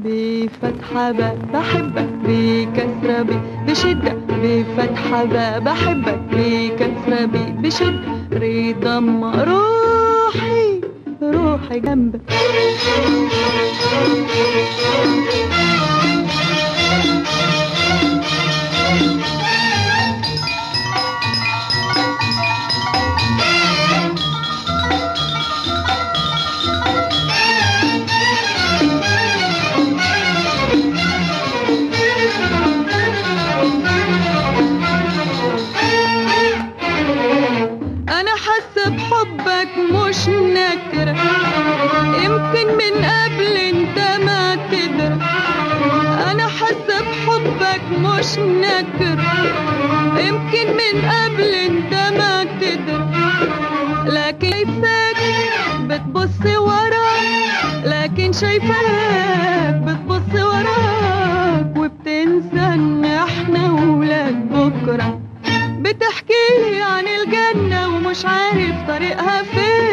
بفتحة ب بحبك بكسرة ب بشدة بفتحة ب بحبك بكسرة ب بشدة رضا أما روحي روحي جنبك أنا حاسة بحبك مش نكرة يمكن من قبل انت ما تدرى أنا حاسة بحبك مش نكرة يمكن من قبل انت ما تدرى لكن شايفاك بتبص وراك لكن شايفاك بتبص وراك وبتنسى ان احنا ولاد بكره بتحكي لي عن الجنة ومش عارف طريقها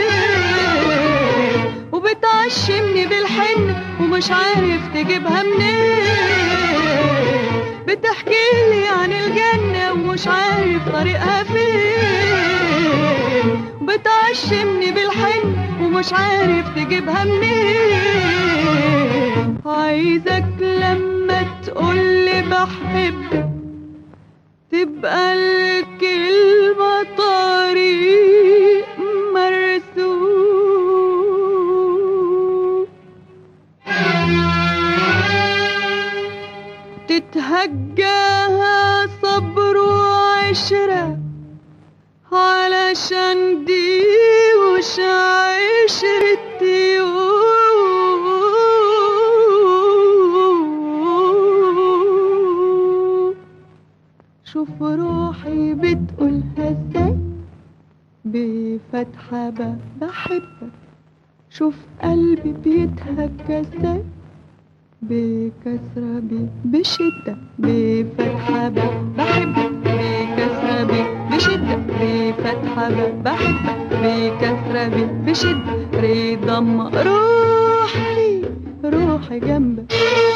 فين وبتعشمني بالحن ومش عارف تجيبها منين بتحكي لي عن الجنة ومش عارف طريقها فين بتعشمني بالحن ومش عارف تجيبها منين عايزك لما تقولي بحبك تبقى الكلمة طريق مرسوم تتهجاها صبر وعشرة علشان دي وش عشرة يوم شوف روحي بتقولها ازاي بفتحة ب بحبك شوف قلبي بيتهجى ازاي بكسرة ب بشدة بفتحة ب بحبك بكسرة ب بشدة بفتحة ب بحبك بكسرة ب بشدة رضا أما روحي روحي جنبك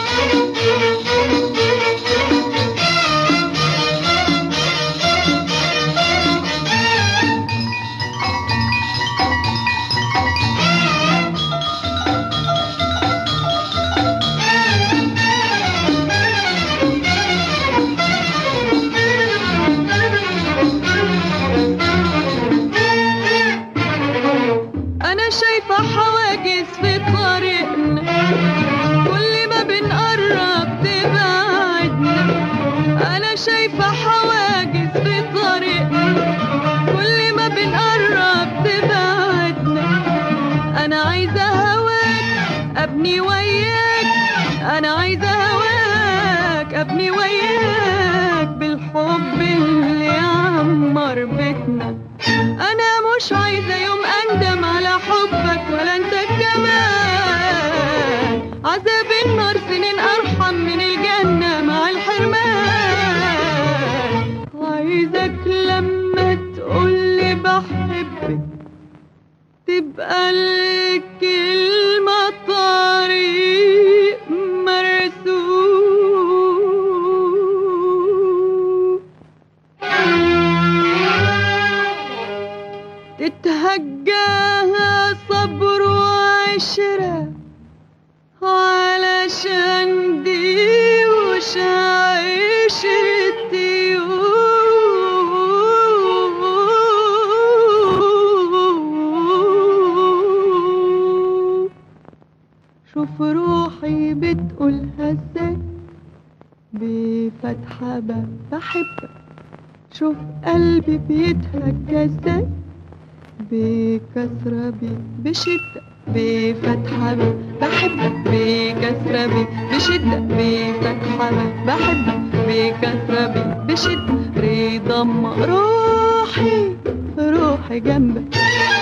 أنا شايفة حواجز في طريقنا كل ما بنقرب تبعدنا أنا شايفة حواجز في طريقنا كل ما بنقرب تبعدنا أنا عايزة هواك أبني وياك أنا عايزة هواك أبني وياك بالحب اللي يعمر بيتنا أنا مش عايزة يوم أندم على حبك ولا أنت كمان عذاب النار سنين أرحم من الجنة مع الحرمان عايزك لما تقولي بحبك تبقى الكلمة طريق مرسوم تتهجاها صبر وعشرة علشان دي وش عشرة يوم شوف روحي بتقولها ازاي بفتحة ب بحبك شوف قلبي بيتهجى ازاي بكسرة ب بشدة بفتحة ب بحبك بكسرة ب بشدة بفتحة ب بحبك بكسرة ب بشدة رضا أما روحي روحي جنبك